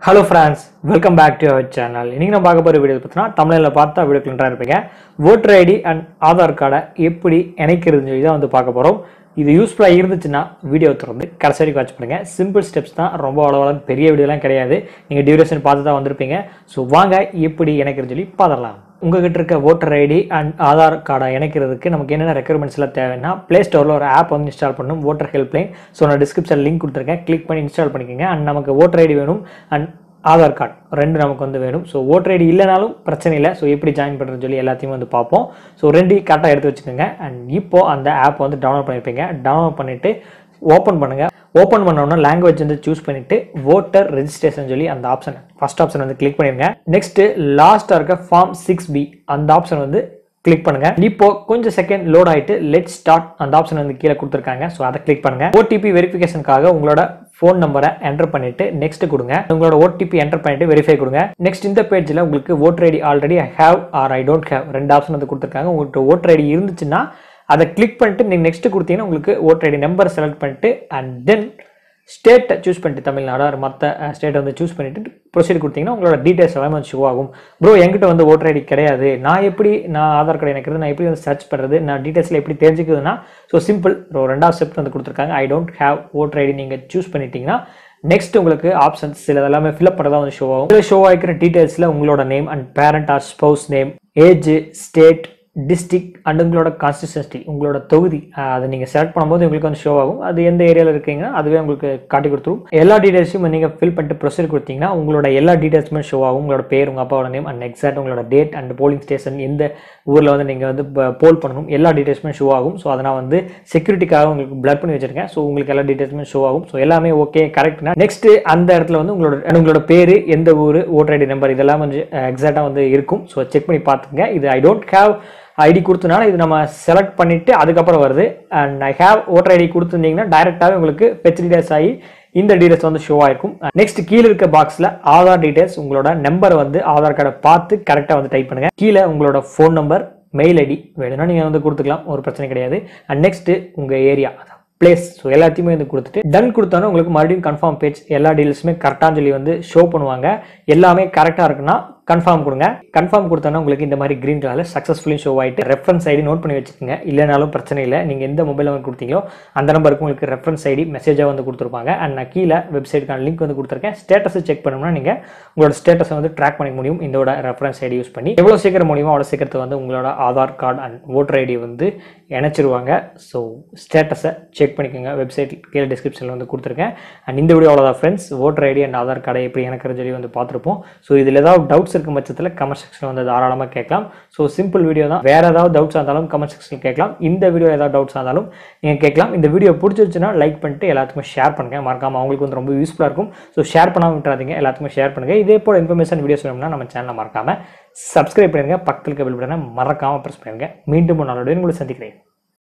hello friends welcome back to our channel இன்னைக்கு நம்ம பார்க்க போகிற வீடியோ பார்த்தீங்கன்னா தமிழில் பார்த்தா வீடியோ கிளண்டாக இருப்பீங்க ஓட்டர் ஐடி அண்ட் ஆதார் கார்டை எப்படி இணைக்கிறதுன்னு சொல்லி தான் வந்து பார்க்க போகிறோம் இது யூஸ்ஃபுல்லாக இருந்துச்சுன்னா வீடியோ திறந்து கடைசி வரைக்கும் வாட்ச் பண்ணுங்க சிம்பிள் ஸ்டெப்ஸ் தான் ரொம்ப அவ்வளோ பெரிய வீடியோலாம் கிடையாது நீங்கள் டியூரேஷன் பார்த்து தான் வந்திருப்பீங்க ஸோ வாங்க எப்படி இணைக்கிறதுன்னு சொல்லி பார்த்துடலாம் உங்ககிட்ட இருக்க ஓட்டர் ஐடி அண்ட் ஆதார் கார்டை இணைக்கிறதுக்கு நமக்கு என்னென்ன ரெக்குயர்மெண்ட்ஸ் எல்லாம் தேவைன்னா ப்ளே ஸ்டோரில் ஒரு ஆப் வந்து இன்ஸ்டால் பண்ணணும் ஓட்டர் ஹெல்ப்லைன் ஸோ நான் டிஸ்கிரிப்ஷன் லிங்க் கொடுத்துருக்கேன் கிளிக் பண்ணி இன்ஸ்டால் பண்ணிக்கோங்க அண்ட் நமக்கு ஓட்டர் ஐடி வேணும் அண்ட் ஆதார் கார்டு ரெண்டு நமக்கு வந்து வேணும் ஸோ ஓட்டர் ஐடி இல்லைனாலும் பிரச்சனை இல்லை ஸோ எப்படி ஜாயின் பண்ணுறதுன்னு சொல்லி எல்லாத்தையும் வந்து பார்ப்போம் ஸோ ரெண்டு கரெக்டாக எடுத்து வச்சுக்கோங்க அண்ட் இப்போ அந்த ஆப் வந்து டவுன்லோட் பண்ணியிருப்பீங்க டவுன்லோட் பண்ணிவிட்டு ஓப்பன் பண்ணுங்கள் ஓப்பன் பண்ணோன்னா லாங்குவேஜ் வந்து சூஸ் பண்ணிவிட்டு ஓட்டர் ரெஜிஸ்ட்ரேஷன் சொல்லி அந்த ஆப்ஷன் ஃபர்ஸ்ட் ஆப்ஷன் வந்து கிளிக் பண்ணிருங்க நெக்ஸ்ட்டு லாஸ்ட்டாக இருக்க ஃபார்ம் சிக்ஸ் பி அந்த ஆப்ஷன் வந்து கிளிக் பண்ணுங்க இப்போ கொஞ்சம் செகண்ட் லோட் ஆயிட்டு லெட் ஸ்டார்ட் அந்த ஆப்ஷன் வந்து கீழே கொடுத்துருக்காங்க ஸோ அதை கிளிக் பண்ணுங்க ஓடிபி வெரிஃபிகேஷனுக்காக உங்களோட ஃபோன் நம்பரை என்டர் பண்ணிட்டு நெக்ஸ்ட் கொடுங்க உங்களோட ஓடிபி என்டர் பண்ணிட்டு வெரிஃபை கொடுங்க நெக்ஸ்ட் இந்த பேஜில் உங்களுக்கு voter ID already I have or I don't have ரெண்டு ஆப்ஷன் வந்து கொடுத்துருக்காங்க உங்களுக்கு ஓட்டர் ஐடி இருந்துச்சுன்னா அதை கிளிக் பண்ணிட்டு நீங்கள் நெக்ஸ்ட் கொடுத்தீங்கன்னா உங்களுக்கு ஓட்டர் ஐடி நம்பர் செலக்ட் பண்ணிட்டு அண்ட் தென் ஸ்டேட்டை சூஸ் பண்ணிட்டு தமிழ்நாடு or மற்ற ஸ்டேட்டை வந்து சூஸ் பண்ணிட்டு ப்ரொசீட் கொடுத்தீங்கன்னா உங்களோட டீடைல்ஸ் எல்லாமே வந்து ஷோ ஆகும் ப்ரோ என்கிட்ட வந்து ஓட்டர் ஐடி கிடையாது நான் எப்படி நான் ஆதார் கார்டு எனக்கு நான் எப்படி வந்து சர்ச் பண்ணுறது நான் டீடைல்ஸில் எப்படி தெரிஞ்சுக்குதுன்னா ஸோ சிம்பிள் ஒரு ரெண்டாவது ஸ்டெப் வந்து கொடுத்துருக்காங்க I don't have voter ID நீங்கள் சூஸ் பண்ணிட்டீங்கன்னா நெக்ஸ்ட் உங்களுக்கு ஆப்ஷன்ஸ் சில எல்லாமே ஃபில்அப் பண்ணதா வந்து ஷோ ஆகும் இதில் ஷோ ஆகிக்கிற டீடைல்ஸில் உங்களோட name and parent or spouse name age state district and உங்களோட கான்ஸ்டியூன்சி உங்களோட தொகுதி அஹ், அதை நீங்கள் செலக்ட் பண்ணும்போது உங்களுக்கு வந்து ஷோ ஆகும் அது எந்த ஏரியாவில் இருக்கீங்கன்னா அதுவே உங்களுக்கு காட்டி கொடுத்துரும் எல்லா டீடைல்ஸையும் நீங்கள் ஃபில் பண்ணிட்டு ப்ரொசீஜர் கொடுத்தீங்கன்னா உங்களோட எல்லா டீடைல்ஸுமே ஷோ ஆகும் உங்களோட பேர் உங்கள் அப்பாவோட நேம் அண்ட் எக்ஸாக்ட் உங்களோட டேட் அண்ட் போலிங் ஸ்டேஷன் எந்த ஊரில் வந்து நீங்கள் வந்து போல் பண்ணணும் எல்லா டீடைல்ஸுமே ஷோ ஆகும் ஸோ அதை நான் வந்து செக்யூரிட்டிக்காக உங்களுக்கு பிளட் பண்ணி வச்சிருக்கேன் ஸோ உங்களுக்கு எல்லா டீடைல்ஸுமே ஷோ ஆகும் ஸோ எல்லாமே ஓகே கரெக்ட்னா நெக்ஸ்ட் அந்த இடத்துல வந்து உங்களோட உங்களோட பேர் எந்த ஊர் ஓட்டர் ஐடி நம்பர் இதெல்லாம் வந்து எக்ஸாக்டாக வந்து இருக்கும் ஸோ செக் பண்ணி பார்த்துங்க இது ஐ டோன்ட் ஹேவ் ஐடி கொடுத்தனால இது நம்ம செலக்ட் பண்ணிட்டு அதுக்கப்புறம் வருது and I have voter ID கொடுத்துருந்தீங்கன்னா டைரெக்டாகவே உங்களுக்கு ஃபெச் டீடைல்ஸ் ஆகி இந்த டீடைல்ஸ் வந்து ஷோ ஆயிருக்கும் நெக்ஸ்ட் கீழே இருக்க பாக்ஸில் ஆதார் டீடைல்ஸ் உங்களோட நம்பர் வந்து ஆதார் கார்டை பார்த்து கரெக்டாக வந்து டைப் பண்ணுங்க கீழே உங்களோட ஃபோன் நம்பர் மெயில் ஐடி வேணும்னா நீங்கள் வந்து கொடுத்துக்கலாம் ஒரு பிரச்சனை கிடையாது அண்ட் நெக்ஸ்ட் உங்கள் ஏரியா பிளேஸ் ஸோ எல்லாத்தையுமே வந்து கொடுத்துட்டு டன் கொடுத்தோன்னே உங்களுக்கு மறுபடியும் கன்ஃபார்ம் பேஜ் எல்லா டீல்ஸுமே கரெக்டாக சொல்லி வந்து ஷோ பண்ணுவாங்க எல்லாமே கரெக்டாக இருக்குன்னா கன்ஃபார்ம் கொடுங்க கன்ஃபார்ம் கொடுத்தோன்னா உங்களுக்கு இந்த மாதிரி கிரீன் கலரில் சக்ஸஸ்ஃபுல்லி ஷோ ஆகிட்டு ரெஃபரன்ஸ் ஐடி நோட் பண்ணி வச்சுக்கோங்க இல்லைனாலும் பிரச்சனை இல்லை நீங்கள் எந்த மொபைல் நம்பர் கொடுத்தீங்களோ அந்த நம்பருக்கு உங்களுக்கு ரெஃபரன்ஸ் ஐடி மெசேஜாக வந்து கொடுத்துருப்பாங்க அண்ட் நான் கீழே வெப்சைட்டுக்கான லிங்க் வந்து கொடுத்துருக்கேன் ஸ்டேட்டஸை செக் பண்ணோம்னா நீங்கள் உங்களோட ஸ்டேட்டஸை வந்து ட்ராக் பண்ணிக்க முடியும் இதோட ரெஃபரன்ஸ் ஐடி யூஸ் பண்ணி எவ்வளோ சீக்கிரம் முடியுமோ அவ்வளோ சீக்கிரத்தை வந்து உங்களோட Aadhaar card and voter ID வந்து இணைச்சிருவாங்க ஸோ ஸ்டேட்டஸை செக் பண்ணிக்கோங்க வெப்சைட் கீழே டிஸ்கிரிப்ஷனில் வந்து கொடுத்துருக்கேன் அண்ட் இந்த வீடியோ அவ்வளோதான் friends voter ID and Aadhaar கார்டை எப்படி எனக்கு சொல்லி வந்து பார்த்துருப்போம் ஸோ இதில் ஏதாவது டவுட்ஸ் இருக்கும் பட்சத்தில் கமெண்ட் செக்ஷனில் வந்து தாராளமாக கேட்கலாம் ஸோ சிம்பிள் வீடியோ தான் வேறு ஏதாவது டவுட்ஸ் இருந்தாலும் கமெண்ட் செக்ஷனில் கேட்கலாம் இந்த வீடியோ ஏதாவது டவுட்ஸ் இருந்தாலும் நீங்கள் கேட்கலாம் இந்த வீடியோ பிடிச்சிருச்சுன்னா லைக் பண்ணிட்டு எல்லாத்துக்குமே ஷேர் பண்ணுங்கள் மறக்காமல் அவங்களுக்கு வந்து ரொம்ப யூஸ்ஃபுல்லாக இருக்கும் ஸோ ஷேர் பண்ணாமல் விட்டுறாதீங்க எல்லாத்துக்குமே ஷேர் பண்ணுங்கள் இதே போல் இன்ஃபர்மேஷன் வீடியோஸ் வேணும்னா நம்ம சேனலை மறக்காமல் சப்ஸ்கிரைப் பண்ணுங்கள் பக்கத்தில் இருக்க பில் பட்டனை மறக்காமல் ப்ரெஸ் பண்ணுங்கள் மீண்டும் ஒரு நாளோட உங்களை சந்திக்கிறேன்